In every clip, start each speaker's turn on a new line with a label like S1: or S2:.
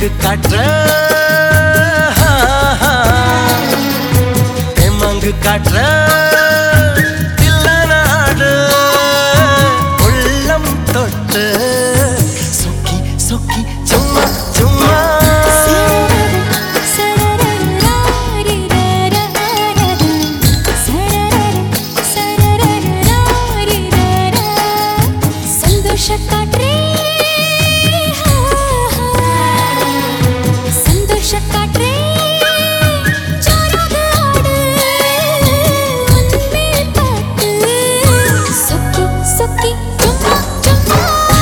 S1: தெம்மாங்கு காற்ற தெம்மாங்கு காற்ற தில்லநாடு உள்ளம் தொட்டு சொக்கி சொக்கி சும்மா சும்மா
S2: சந்தோஷ காற்றே சந்தோஷ காற்றே ஜோராக ஆடு உன்மேல் பாட்டு சொக்கி சொக்கி சும்மா சும்மா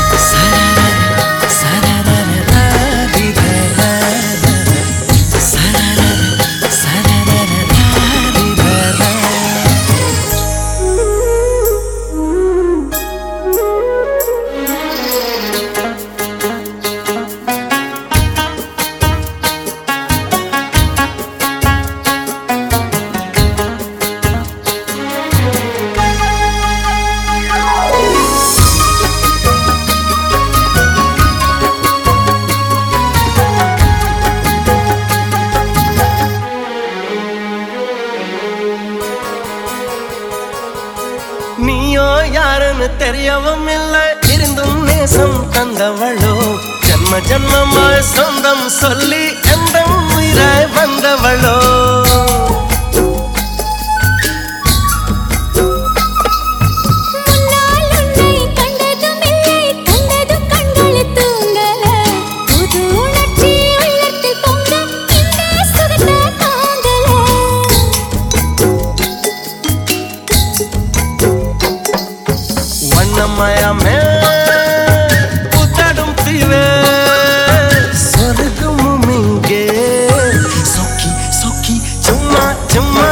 S1: நீயோ யாருன்னு தெரியவும் இல்லை இருந்தும் நேசம் தந்தவளோ ஜன்ம ஜன்மமாய் சொந்தம் சொல்லி எந்த உயிராய் வந்தவளோ
S2: முன்னால் உன்னை கண்டதும் இல்லை கண்டதும் கண்கள் தூங்கல புது உணர்ச்சி உள்ளத்தில் பொங்க இந்த சுகத்தை தாங்கல
S1: வண்ணமயமே புத்தடும் தீவே சொர்க்கமும் இங்கே சொக்கி சொக்கி சும்மா சும்மா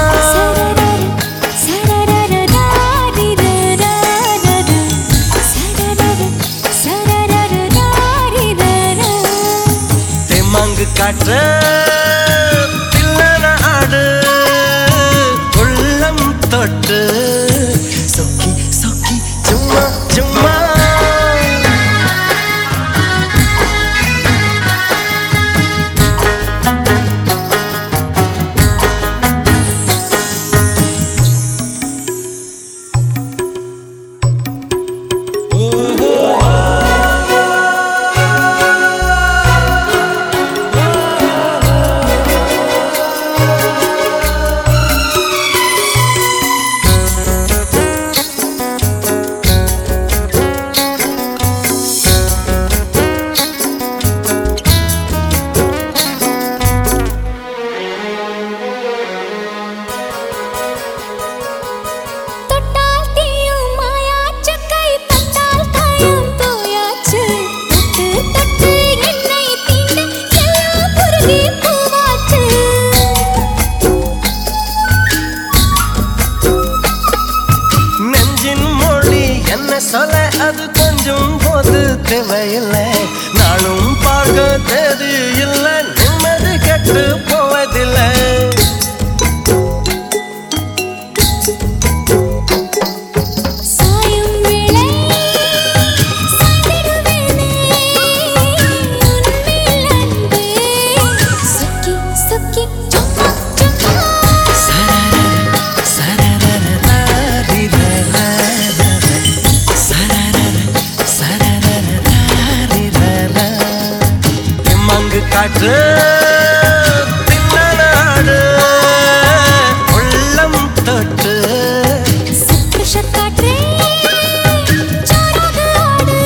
S1: தெம்மாங்கு காற்ற தில்லன ஆடு உள்ளம் தொட்டு சொக்கி சொக்கி சும்மா சும்மா
S2: தொட்டால் தீயும் மாயாச்சு கை பட்டால் காயம் தோயாச்சு தொட்டு தொட்டு என்னை தீண்ட எல்லாம் குருகி பூவாச்சு
S1: நெஞ்சின் மொழி என்ன சொல்ல அது கொஞ்சம் போது தேவையில்லை நாளும் பார்க்க தேதி இல்லை நிம்மதி கெட்டு போவதில்லை
S2: சாயும் வேளை சாய்ந்திடுவேனே உன்மேல் அன்பே சொக்கி சொக்கி சும்மா சும்மா
S1: தெம்மாங்கு காற்று தில்லநாடு உள்ளம் தொட்டு
S2: சந்தோஷ காற்றே ஜோராக ஆடு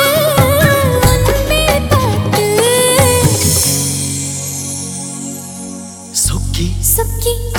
S2: உன்மேல் பாட்டு
S1: சொக்கி
S2: சொக்கி